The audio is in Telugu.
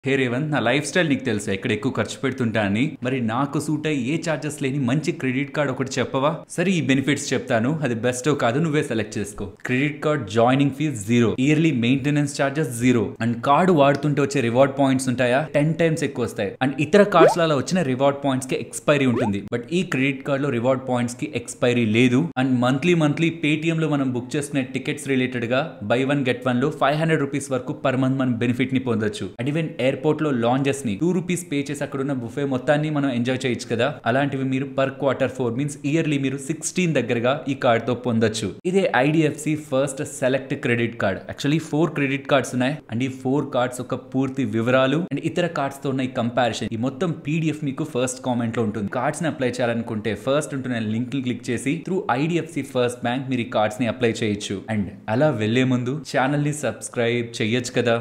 హే రేవంత్ నా లైఫ్ స్టైల్ నీకు తెలుసు ఎక్కడ ఎక్కువ ఖర్చు పెడుతుంటా అని మరి నాకు సూట్ అయ్యి ఏ చార్జెస్ లేని మంచి క్రెడిట్ కార్డ్ ఒకటి చెప్పవా సరే ఈ బెనిఫిట్స్ చెప్తాను అది బెస్ట్ కాదు నువ్వే సెలెక్ట్ చేసుకో credit card joining fee zero yearly maintenance charges zero and card వాడుతుంటే వచ్చే రివార్డ్ పాయింట్స్ ఉంటాయా టెన్ టైమ్స్ ఎక్కువ వస్తాయి అండ్ ఇతర కార్డ్స్ లలో వచ్చిన రివార్డ్ పాయింట్స్ కి ఎక్స్పైరీ ఉంటుంది బట్ ఈ క్రెడిట్ కార్డ్ లో రివార్డ్ పాయింట్స్ కి ఎక్స్పైరీ లేదు అండ్ మంత్లీ మంత్లీ పేటిఎం లో మనం బుక్ చేసుకునే టికెట్స్ రిలేటెడ్ గా బై వన్ గెట్ వన్ లో ఫైవ్ హండ్రెడ్ రూపీస్ వరకు పర్ మంత్ మనం బెనిఫిట్ ని పొందొచ్చు అండ్ ఈవెన్ ఎయిర్పోర్ట్ లో లాంజెస్ ని టూ రూపీస్ పే చేసి అక్కడ ఉన్న బుఫే మొత్తాన్ని మనం ఎంజాయ్ చేయొచ్చు కదా అలాంటివి మీరు per quarter four means yearly మీరు సిక్స్టీన్ దగ్గరగా ఈ కార్డ్ తో పొందొచ్చు ఇదే IDFC first select credit card actually four credit cards ఉన్నాయి అండ్ ఈ ఫోర్ కార్డ్స్ ఒక పూర్తి వివరాలు అండ్ ఇతర కార్డ్స్ తో ఉన్న ఈ కంపారిజన్ ఈ మొత్తం పీడిఎఫ్ మీకు ఫస్ట్ కామెంట్ లో ఉంటుంది కార్డ్స్ ని అప్లై చేయాలనుకుంటే ఫస్ట్ ఉంటున్న లింక్ క్లిక్ చేసి త్రూ ఐడిఎఫ్సి ఫస్ట్ బ్యాంక్ మీరు ఈ కార్డ్స్ ని అప్లై చేయొచ్చు అండ్ అలా వెళ్లే ముందు ఛానల్ ని సబ్స్క్రైబ్ చేయొచ్చు కదా